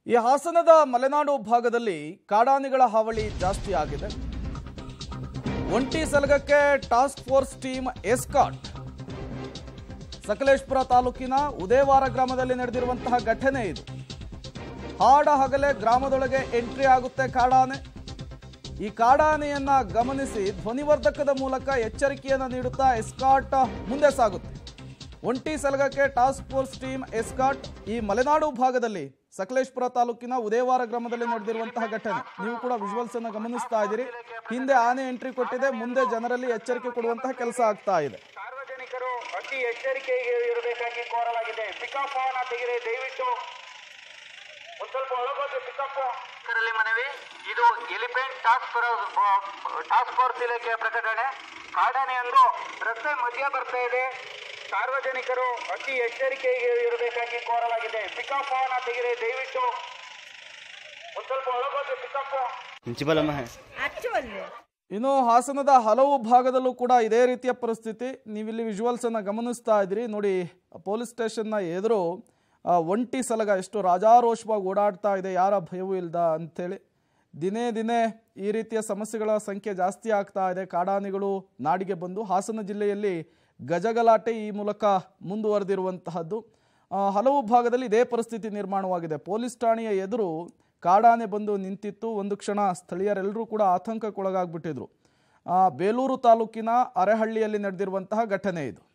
ಈ ಹಾಸನದ ಮಲೆನಾಡು ಭಾಗದಲ್ಲಿ ಕಾಡಾನೆಗಳ ಹಾವಳಿ ಜಾಸ್ತಿ ಆಗಿದೆ ಒಂಟಿ ಸಲಗಕ್ಕೆ task force team escort Sakleshpur ತಾಲೂಕಿನ ಉದೇವಾರ ಗ್ರಾಮದಲ್ಲಿ ನಡೆದಿರುವಂತಹ ಘಟನೆ ಇದು ಹಾಡ ಹಗಲೇ ಗ್ರಾಮದೊಳಗೆ ಎಂಟ್ರಿ ಆಗುತ್ತೆ ಕಾಡಾನೆ ಈ ಕಾಡಾನೆಯನ್ನ ಗಮನಿಸಿ ಧ್ವನಿವರ್ಧಕದ ಮೂಲಕ ಎಚ್ಚರಿಕೆಯನ್ನು ನೀಡುತ್ತಾ ಎಸ್ಕಾಟ್ ಮುಂದೆ ಸಾಗುತ್ತೆ ಒಂಟಿ ಸಲಗಕ್ಕೆ ಟಾಸ್ಕ್ ಫೋರ್ಸ್ ಟೀಮ್ ಎಸ್ಕಾಟ್ ಈ ಮಲೆನಾಡು ಭಾಗದಲ್ಲಿ ಸಕಲೇಶ್ಪುರ ತಾಲೂಕಿನ ಉದೇವಾರ ಗ್ರಾಮದಲ್ಲಿ ನಡೆದಿರುವಂತಹ ಘಟನೆ ನೀವು ಕೂಡ ವಿಜುವಲ್ಸ್ ಅನ್ನು ಗಮನಿಸ್ತಾ ಇದ್ದೀರಿ ಹಿಂದೆ ಆನೆ ಎಂಟ್ರಿ ಕೊಟ್ಟಿದೆ ಮುಂದೆ ಜನರಲ್ಲಿ ಎಚ್ಚರಿಕೆ ಕೊಡುವಂತಹ ಕೆಲಸ ಆಗ್ತಾ ಇದೆ ಸಾರ್ವಜನಿಕರು ಅತಿ ಎಚ್ಚರಿಕೆಗೆ ಇರಬೇಕಾಗಿ ಕೋರಲಾಗಿದೆ ಪಿಕಪ್ ಅನ್ನ ತೆಗೆದೆ ದಯವಿಟ್ಟು ಒಂದ್ ಸ್ವಲ್ಪ ಒಳಗೋಗಿ ಪಿಕಪ್ ಇದರಲ್ಲಿ ಮನವಿ ಇದು elephant task force task force ಇಲಾಖೆಯ ಪ್ರಕಟಣೆ ಕಾಡಾನೆಯೊಂದು ರಸ್ತೆ ಮಧ್ಯ ಬರ್ತಾ ಇದೆ ಸಾರ್ವಜನಿಕರು ಅತಿ ಎಚ್ಚರಿಕೆಗೆ ಇರಬೇಕಾಗಿ ಕೋರಲಾಗಿದೆ ಪಿಕಪ್ ಅನ್ನ ತೆಗೆದೆ ದಯವಿಟ್ಟು ಒಂದ್ ಸ್ವಲ್ಪ ಒಳಗೋಗಿ ಪಿಕಪ್ ಪ್ರಿನ್ಸಿಪಲ್ ಅಮ್ಮ है ಆಕ್ಚುअली ಇನ್ನು ಹಾಸನದ ಹಲವು ಭಾಗದಲ್ಲೂ ಕೂಡ ಇದೇ ರೀತಿಯ ಪರಿಸ್ಥಿತಿ ನೀವಿಲ್ಲಿ ವಿಜುವಲ್ಸ್ ಅನ್ನ ಗಮನಿಸ್ತಾ ಇದ್ದೀರಿ ನೋಡಿ ಪೊಲೀಸ್ ಸ್ಟೇಷನ್ನ ಎದುರು ಆ, ಒಂಟಿ ಸಲಗ ಎಷ್ಟು ರಾಜಾರೋಷವಾಗಿ ಓಡಾಡ್ತಾ ಇದೆ ಯಾರ ಭಯವೂ ಇಲ್ದ ಅಂಥೇಳಿ ದಿನೇ ದಿನೇ ಈ ರೀತಿಯ ಸಮಸ್ಯೆಗಳ ಸಂಖ್ಯೆ ಜಾಸ್ತಿ ಆಗ್ತಾ ಇದೆ ಕಾಡಾನೆಗಳು ನಾಡಿಗೆ ಬಂದು ಹಾಸನ ಜಿಲ್ಲೆಯಲ್ಲಿ ಗಜಗಲಾಟೆ ಈ ಮೂಲಕ ಮುಂದುವರೆದಿರುವಂತಹದ್ದು ಆ, ಹಲವು ಭಾಗದಲ್ಲಿ ಇದೇ ಪರಿಸ್ಥಿತಿ ನಿರ್ಮಾಣವಾಗಿದೆ ಪೊಲೀಸ್ ಠಾಣೆಯ ಎದುರು ಕಾಡಾನೆ ಬಂದು ನಿಂತಿತ್ತು ಒಂದು ಕ್ಷಣ ಸ್ಥಳೀಯರೆಲ್ಲರೂ ಕೂಡ ಆತಂಕಕ್ಕೊಳಗಾಗ್ಬಿಟ್ಟಿದ್ರು ಆ, ಬೇಲೂರು ತಾಲೂಕಿನ ಅರೆಹಳ್ಳಿಯಲ್ಲಿ ನಡೆದಿರುವಂತಹ ಘಟನೆ ಇದು